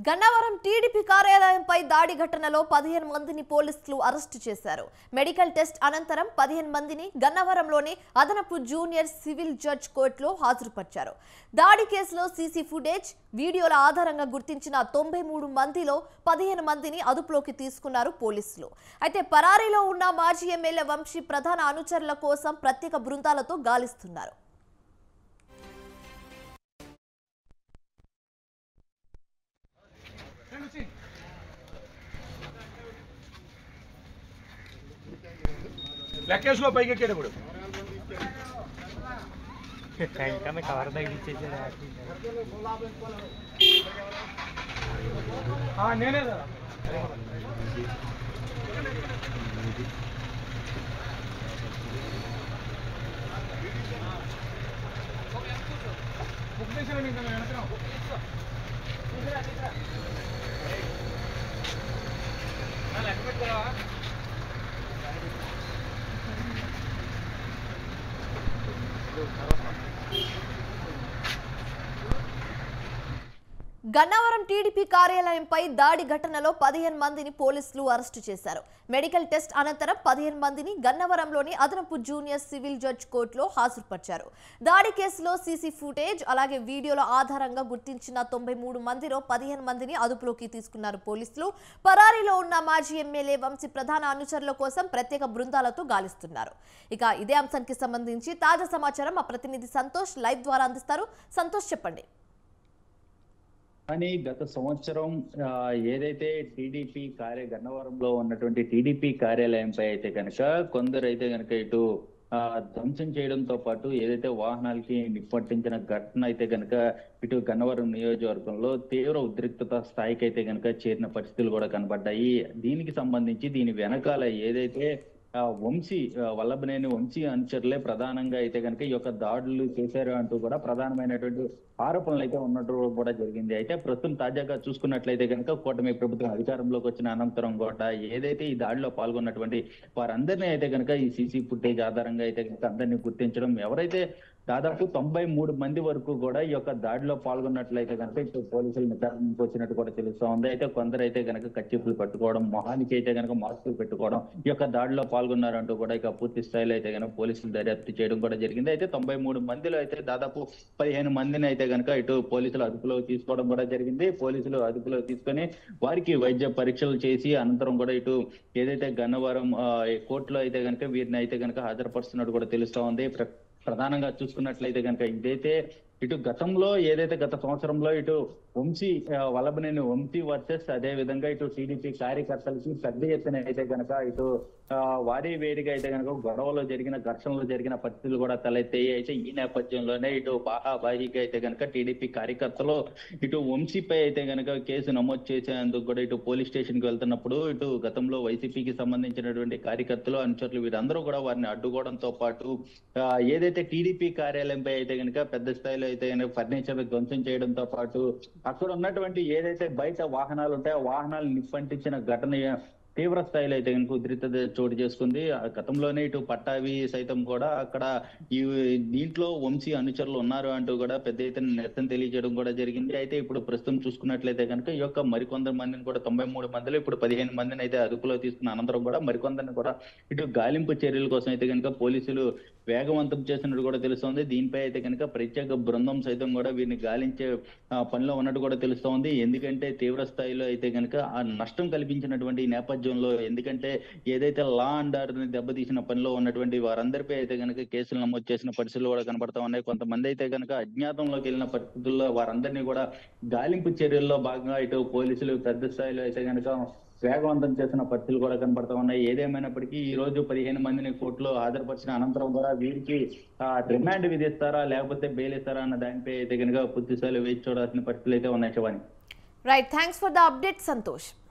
Gannavaram TDP కార్యాలయంపై దాడి ఘటనలో పదిహేను మందిని పోలీసులు అరెస్టు చేశారు మెడికల్ టెస్ట్ అనంతరం పదిహేను మందిని గన్నవరంలోని అదనపు జూనియర్ సివిల్ జడ్జ్ కోర్టులో హాజరుపరిచారు దాడి కేసులో సీసీ ఫుటేజ్ వీడియోల ఆధారంగా గుర్తించిన తొంభై మూడు మందిలో పదిహేను మందిని అదుపులోకి తీసుకున్నారు పోలీసులు అయితే పరారీలో ఉన్న మాజీ ఎమ్మెల్యే వంశీ ప్రధాన అనుచరుల కోసం ప్రత్యేక బృందాలతో గాలిస్తున్నారు లెక్కేసుకో పైకి ఎక్కాడు ఇప్పుడు వెంకన్న కవర్ తగిలిచ్చేసాడు ఆ, నేనే రా. బుక్ చేసారా మీకు వెనకరా? ఆ, లెక్క పెట్టుకోరా? గన్నవరం టీడీపీ కార్యాలయంపై దాడి ఘటనలో పదిహేను మందిని పోలీసులు అరెస్టు చేశారు మెడికల్ టెస్ట్ అనంతరం పదిహేను మందిని గన్నవరంలోని అదనపు జూనియర్ సివిల్ జడ్జ్ కోర్టులో హాజరుపరిచారు దాడి కేసులో సీసీ ఫుటేజ్ అలాగే వీడియోల ఆధారంగా గుర్తించిన తొంభై మూడు మందిలో పదిహేను మందిని అదుపులోకి తీసుకున్నారు పోలీసులు పరారీలో ఉన్న మాజీ ఎమ్మెల్యే వంశీ ప్రధాన అనుచరుల కోసం ప్రత్యేక బృందాలతో గాలిస్తున్నారు ఇక ఇదే అంశానికి సంబంధించి తాజా సమాచారం మా ప్రతినిధి సంతోష్ లైవ్ ద్వారా అందిస్తారు సంతోష్ చెప్పండి కానీ గత సంవత్సరం ఆ, ఏదైతే టీడీపీ కార్య గన్నవరంలో ఉన్నటువంటి టీడీపీ కార్యాలయంపై అయితే కనుక కొందరు అయితే కనుక ఇటు ఆ, ధ్వంసం చేయడంతో పాటు ఏదైతే వాహనాలకి నిప్పట్టించిన ఘటన అయితే కనుక ఇటు గన్నవరం నియోజకవర్గంలో తీవ్ర ఉద్రిక్తత స్థాయికి అయితే కనుక చేరిన పరిస్థితులు కూడా కనబడ్డాయి దీనికి సంబంధించి దీని వెనకాల ఏదైతే ఆ, వంశీ ఆ, వల్లభనేని వంశీ అనుచరులే ప్రధానంగా అయితే కనుక ఈ యొక్క దాడులు చేశారు అంటూ కూడా ప్రధానమైనటువంటి ఆరోపణలు అయితే ఉన్నట్టు కూడా జరిగింది అయితే ప్రస్తుతం తాజాగా చూసుకున్నట్లయితే కనుక కూటమి ప్రభుత్వం అధికారంలోకి వచ్చిన అనంతరం కూడా ఏదైతే ఈ దాడిలో పాల్గొన్నటువంటి వారందరినీ అయితే కనుక ఈ సీసీ ఫుటేజ్ ఆధారంగా అయితే కనుక అందరినీ గుర్తించడం ఎవరైతే దాదాపు తొంభై మూడు మంది వరకు కూడా ఈ యొక్క దాడిలో పాల్గొన్నట్లయితే కనుక ఇప్పుడు పోలీసులు నిర్ధారణకు వచ్చినట్టు కూడా తెలుస్తా ఉంది అయితే కొందరు అయితే కనుక కచ్చిపులు పెట్టుకోవడం మొహానికి అయితే కనుక మాస్కులు పెట్టుకోవడం ఈ యొక్క దాడిలో పాల్గొన్నారంటూ కూడా ఇక పూర్తి స్థాయిలో అయితే కనుక పోలీసులు దర్యాప్తు చేయడం కూడా జరిగింది అయితే తొంభై మూడు మందిలో అయితే దాదాపు పదిహేను మందిని అయితే కనుక ఇటు పోలీసులు అదుపులో తీసుకోవడం కూడా జరిగింది పోలీసులు అదుపులో తీసుకొని వారికి వైద్య పరీక్షలు చేసి అనంతరం కూడా ఇటు ఏదైతే గన్నవరం ఆ, కోర్టులో అయితే కనుక వీరిని అయితే కనుక హాజరుపరుస్తున్నట్టు కూడా తెలుస్తా ఉంది ప్ర- ప్రధానంగా చూసుకున్నట్లయితే కనుక ఇదైతే ఇటు గతంలో ఏదైతే గత సంవత్సరంలో ఇటు వంశీ ఆ, వల్లభనేని వంశీ వర్సెస్ అదే విధంగా ఇటు టీడీపీ కార్యకర్తలకి పెద్ద ఎత్తున అయితే కనుక ఇటు ఆ, వారి వేడిగా అయితే కనుక గొడవలో జరిగిన ఘర్షణలో జరిగిన పరిస్థితులు కూడా తలెత్తాయి అయితే ఈ నేపథ్యంలోనే ఇటు బాహాబాహిగా అయితే కనుక టీడీపీ కార్యకర్తలు ఇటు వంశీపై అయితే కనుక కేసు నమోదు చేసేందుకు కూడా ఇటు పోలీస్ స్టేషన్ కి వెళ్తున్నప్పుడు ఇటు గతంలో వైసీపీకి సంబంధించినటువంటి కార్యకర్తలు అనుచరులు వీరందరూ కూడా వారిని అడ్డుకోవడంతో పాటు ఆ, ఏదైతే టీడీపీ కార్యాలయంపై అయితే కనుక పెద్ద స్థాయిలో అయితే కనుక ఫర్నిచర్ ధ్వంసం చేయడంతో పాటు అక్కడ ఉన్నటువంటి ఏదైతే బయట వాహనాలు ఉంటాయో ఆ వాహనాలు నిప్పంటించిన ఘటన తీవ్ర స్థాయిలో అయితే కనుక ఉద్రిక్తత చోటు చేసుకుంది ఆ గతంలోనే ఇటు పట్టావి సైతం కూడా అక్కడ ఈ దీంట్లో వంశీ అనుచరులు ఉన్నారు అంటూ కూడా పెద్ద ఎత్తున నిరసన తెలియజేయడం కూడా జరిగింది అయితే ఇప్పుడు ప్రస్తుతం చూసుకున్నట్లయితే కనుక ఈ యొక్క మరికొందరు మందిని కూడా తొంభై మూడు మందిలో ఇప్పుడు పదిహేను మందిని అయితే అదుపులో తీసుకున్న అనంతరం కూడా మరికొందరిని కూడా ఇటు గాలింపు చర్యల కోసం అయితే కనుక పోలీసులు వేగవంతం చేసినట్టు కూడా తెలుస్తోంది దీనిపై అయితే కనుక ప్రత్యేక బృందం సైతం కూడా వీరిని గాలించే ఆ, పనిలో ఉన్నట్టు కూడా తెలుస్తోంది ఎందుకంటే తీవ్ర స్థాయిలో అయితే కనుక ఆ నష్టం కల్పించినటువంటి ఈ నేపథ్యంలో ఎందుకంటే ఏదైతే లా అండ్ ఆర్డర్ ని దెబ్బతీసిన పనిలో ఉన్నటువంటి వారందరిపై అయితే కనుక కేసులు నమోదు చేసిన పరిస్థితులు కూడా కనబడతా ఉన్నాయి కొంతమంది అయితే కనుక అజ్ఞాతంలోకి వెళ్ళిన పరిస్థితుల్లో వారందరినీ కూడా గాలింపు చర్యల్లో భాగంగా ఇటు పోలీసులు పెద్ద స్థాయిలో అయితే కనుక వేగవంతం చేసిన పరిస్థితులు కూడా కనబడతా ఉన్నాయి ఏదేమైనప్పటికీ ఈ రోజు పదిహేను మందిని కోర్టులో హాజరుపరిచిన అనంతరం కూడా వీరికి ఆ, రిమాండ్ విధిస్తారా లేకపోతే బెయిల్ ఇస్తారా అన్న దానిపై అయితే కనుక పూర్తి స్థాయిలో వేచి చూడాల్సిన పరిస్థితులు అయితే ఉన్నాయి Shivani right thanks for the update Santosh